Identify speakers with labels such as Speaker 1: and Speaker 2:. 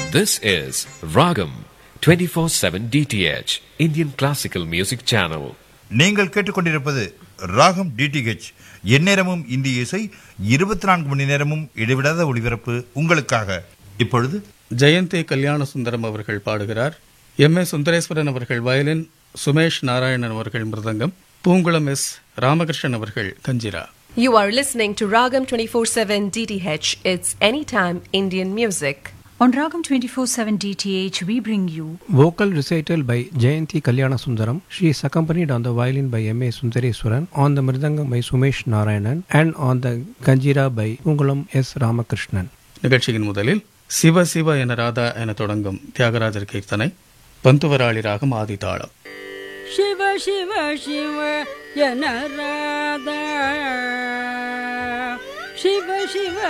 Speaker 1: This is Ragam 24/7 DTH Indian Classical Music Channel.
Speaker 2: நீங்கள் கேட்டுக்கொண்டிருப்பது ராகம் டிடிஹெச் எந்நேரமும் இந்திய இசை இருபத்தி நான்கு மணி நேரமும் இடைவிடாத ஒளிபரப்பு உங்களுக்காக இப்பொழுது
Speaker 3: ஜெயந்தி கல்யாண சுந்தரம் அவர்கள் பாடுகிறார் எம் ஏ சுந்தரேஸ்வரன் அவர்கள் வயலின் சுமேஷ் நாராயணன் அவர்கள் மிருதங்கம் பூங்குளம் எஸ் ராமகிருஷ்ணன் அவர்கள் kanjira
Speaker 4: You are listening to Ragam 24/7 DTH. It's anytime Indian music.
Speaker 5: On Ragam 24/7 DTH, we bring you
Speaker 6: Vocal recital by Jayanti Kalyana Sundaram. She is accompanied on the violin by M.A. Sundareswaran, on the mridangam by Sumesh Narayanan, and on the ganjira by Pungulam S. Ramakrishnan.
Speaker 3: நிகழ்ச்சியின் முதலில் சிவ சிவ என ராதா என தொடங்கும் தியாகராஜர் கீர்த்தனை பந்துவராளி ராகம் ஆதிதாளம்
Speaker 7: ಶಿವ ಶಿವ ಶಿವ ಎನರಾದ ಶಿವ ಶಿವ